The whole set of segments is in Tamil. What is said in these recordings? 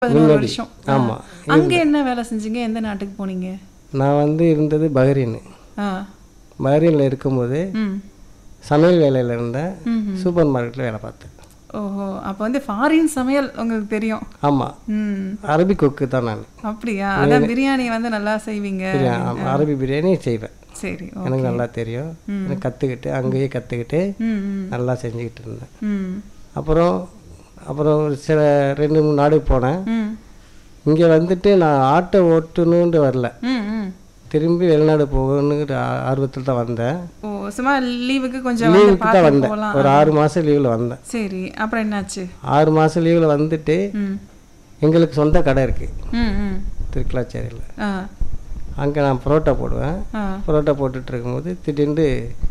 பதினோரு முன்னாடி. வருஷம் ஆமா. அங்க என்ன வேலை செஞ்சீங்க எந்த நாட்டுக்கு போனீங்க நான் வந்து இருந்தது பஹ்ரைன் ஆ பஹ்ரைனில் இருக்கும்போது ம் சமையல் வேலையில் இருந்தேன் ம்ஹும். சூப்பர் மார்க்கெட்டில் வேலை பார்த்தேன் ஓஹோ அப்போ வந்து ஃபாரின் சமையல் உங்களுக்கு தெரியும் ஆமாம் ம் அரபி கொக்கு தான் நான் அப்படியா அதான் பிரியாணி வந்து நல்லா செய்வீங்க அரபி பிரியாணி செய்வேன் சரி ஓ எனக்கு நல்லா தெரியும் எனக்கு கற்றுக்கிட்டு அங்கேயே கற்றுக்கிட்டு ம் ம் நல்லா செஞ்சுக்கிட்டு இருந்தேன் ம் அப்புறம் அப்புறம் ஒரு சில ரெண்டு மூணு நாடுக்கு போனேன் ம் இங்கே வந்துட்டு நான் ஆட்டோ ஓட்டணுன்ட்டு வரல ம் ம் திரும்பி வெளிநாடு போகணுங்கிற ஆ- ஆர்வத்தில் தான் வந்தேன் ஓ சும்மா லீவுக்கு கொஞ்சம் வந்து லீவுக்கு தான் பார்த்து வந்தேன் போகலாம் ஒரு ஆறு மாதம் லீவில் வந்தேன் சரி அப்புறம் என்னாச்சு ஆறு மாதம் லீவில் வந்துட்டு ம் எங்களுக்கு சொந்த கடை இருக்குது ம் ம் திருக்கலாச்சேரியில் ஆ அங்கே நான் பரோட்டா போடுவேன் ஆ பரோட்டா போட்டுட்டு இருக்கும்போது திடீர்னு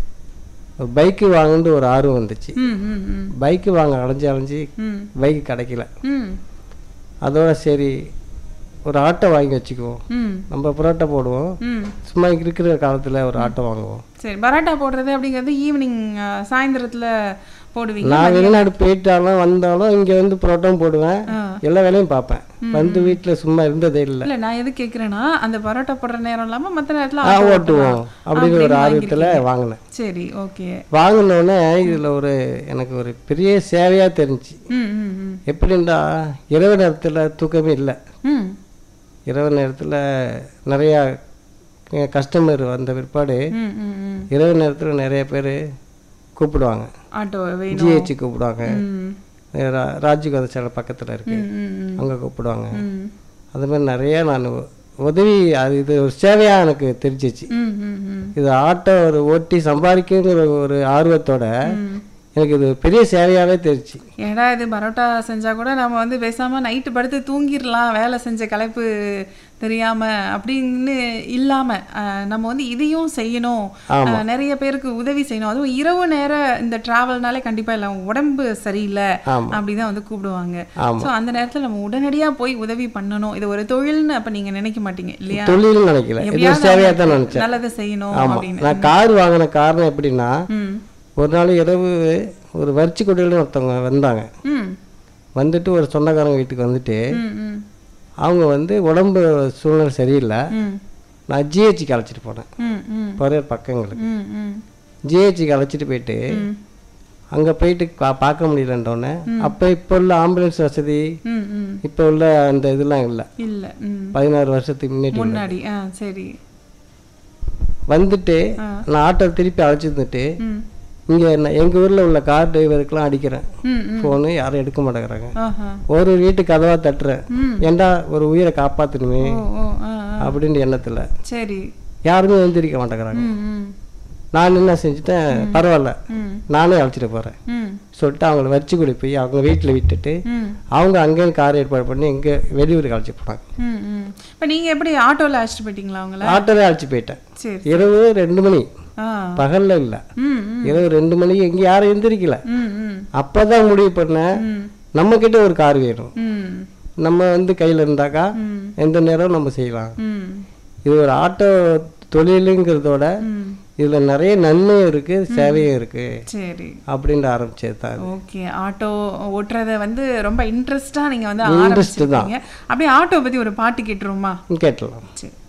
ஒரு பைக்கு வாங்கணுன்னு ஒரு ஆர்வம் வந்துச்சு ம் ம் ம் பைக்கு வாங்க அலைஞ்சு அலைஞ்சு ம் பைக்கு கிடைக்கல ம் அதோட சரி ஒரு ஆட்டோ வாங்கி வச்சுக்குவோம் ம் நம்ம பரோட்டா போடுவோம் ம் சும்மா இருக்கிற காலத்தில் ஒரு ஆட்டோ வாங்குவோம் சரி பரோட்டா போடுறது அப்படிங்கிறது ஈவினிங் சாயந்தரத்துல போடுவீங்க நான் வெளிநாடு போயிட்டாலும் வந்தாலும் இங்கே வந்து பரோட்டாவும் போடுவேன் ஆ. எல்லா வேலையும் பார்ப்பேன் வந்து வீட்டில் சும்மா இருந்ததே இல்லை இல்ல நான் எது கேக்குறேன்னா அந்த பரோட்டா போடுற நேரம் இல்லாம மத்த நேரத்துல ஆ ஆட்டோ ஓட்டுவோம் அப்படின்னு ஒரு அப்படின்னு ஆர்வத்தில் வாங்கினேன் சரி ஓகே வாங்கினோடனே இதில் ஒரு எனக்கு ஒரு பெரிய சேவையாக தெரிஞ்சுச்சு ம் ம் ம் எப்படின்னா இரவு நேரத்தில் தூக்கமே இல்லை ம் இரவு நேரத்தில் நிறையா கஸ்டமர் வந்த பிற்பாடு ம் ம் ம் இரவு நேரத்தில் நிறைய பேர் கூப்பிடுவாங்க ஆட்டோ வேணும் ஜிஹெச் கூப்பிடுவாங்க ம் ரா- ராஜீவ் காந்தி சிலை பக்கத்தில் இருக்கு ம் ம் ம் அங்கே கூப்பிடுவாங்க ம் அது மாதிரி நிறைய நான் உதவி அது இது ஒரு சேவையாக எனக்கு தெரிஞ்சிச்சு ம் ம் ம் இது ஆட்டோ ஒரு ஓட்டி சம்பாதிக்குங்கிற ஒரு ஆர்வத்தோட ம். எனக்கு இது ஒரு பெரிய சேவையாகவே தெரிஞ்சுச்சு ஏடா இது பரோட்டா செஞ்சா கூட நம்ம வந்து பேசாம நைட்டு படுத்து தூங்கிடலாம் வேலை செஞ்ச களைப்பு தெரியாம அப்படின்னு இல்லாம அஹ், நம்ம வந்து இதையும் செய்யணும் அஹ், நிறைய பேருக்கு உதவி செய்யணும் அதுவும் இரவு நேர இந்த டிராவல்னாலே கண்டிப்பா இல்லை உடம்பு சரியில்லை ஆமா. அப்படிதான் வந்து கூப்பிடுவாங்க ஆமா. ஸோ அந்த நேரத்துல நம்ம உடனடியா போய் உதவி பண்ணணும் இது ஒரு தொழில்னு அப்ப நீங்க நினைக்க மாட்டீங்க இல்லையா தொழில்னு நினைக்கல இது ஒரு எப்படியாவது சேவையாக தான் அவங்களுக்கு நினச்சேன் நல்லதை செய்யணும் ஆமாம் அப்படின்னு நான் கார் வாங்கின காரணம் எப்படின்னா ம் ஒரு நாள் இரவு ஒரு வரிச்சி கொடியில் ஒருத்தவங்க வந்தாங்க ம் வந்துட்டு ஒரு சொந்தக்காரங்க வீட்டுக்கு வந்துட்டு ம் ம் அவங்க வந்து உடம்பு சூழ்நிலை சரியில்லை ம் நான் ஜிஹெச்சுக்கு அழைச்சிட்டு போனேன் ம் ம் பொறையர் பக்கங்களுக்கு ம் ம் ஜிஹெச்சுக்கு அழைச்சிட்டு போயிட்டு ம் அங்கே போயிட்டு பா- பார்க்க முடியலன்றோடனே அப்போ இப்போ உள்ள ஆம்புலன்ஸ் வசதி ம் ம் இப்போ உள்ள அந்த இதெல்லாம் இல்லை இல்ல ம் பதினாறு வருஷத்துக்கு முன்னாடி உள்ள. முன்னாடி ஆ சரி வந்துட்டு ஆ. நான் ஆட்டோ திருப்பி அழைச்சி வந்துட்டு ம் இங்கே எங்கள் ஊரில் உள்ள கார் டிரைவருக்கெல்லாம் அடிக்கிறேன் ம் ம் ஃபோனு யாரும் எடுக்க மாட்டேங்கிறாங்க ஆஹா ஒரு வீட்டு கதவா தட்டுறேன் ம் ஏன்டா ஒரு உயிரை காப்பாற்றணுமே ஓ ஓ ஆ ஆ அப்படின்ற எண்ணத்தில் சரி யாருமே எழுந்திரிக்க மாட்டேங்கிறாங்க ம் ம் நான் என்ன செஞ்சுட்டேன் பரவாயில்ல ம் நானே அழைச்சிட்டு போகிறேன் ம் சொல்லிட்டு அவங்கள வச்சு கூடி போய் அவங்க வீட்டில் விட்டுட்டு ம் அவங்க அங்கேயும் கார் ஏற்பாடு பண்ணி இங்கே வெளியூருக்கு அழைச்சி போனாங்க ம் ம் இப்போ நீங்க எப்படி ஆட்டோல அழைச்சிட்டு போயிட்டீங்களா அவங்கள ஆட்டோவே அழைச்சி போயிட்டேன் சரி இரவு ரெண்டு மணி ஆ பகல்ல இல்லை ம் ம் இரவு ரெண்டு மணிக்கு எங்கேயும் யாரும் எந்திரிக்கல ம் ம் அப்போ தான் முடிவு பண்ணேன் ம் நம்ம கிட்ட ஒரு கார் வேணும் ம் நம்ம வந்து கையில் இருந்தாக்கா ம் எந்த நேரம் நம்ம செய்யலாம் ம் இது ஒரு ஆட்டோ தொழிலுங்கிறதோட ம் இதில் நிறைய நன்மையும் இருக்குது சேவையும் இருக்குது சரி அப்படின்ட்டு ஆரம்பிச்சது தான் இது. ஓகே ஆட்டோ ஓட்டுறத வந்து ரொம்ப இன்ட்ரெஸ்டா நீங்க வந்து Interest தான். ஆரம்பிச்சிருக்கீங்க அப்படியே ஆட்டோ பத்தி ஒரு பாட்டு கேட்டுருமா கேட்டலாம் சரி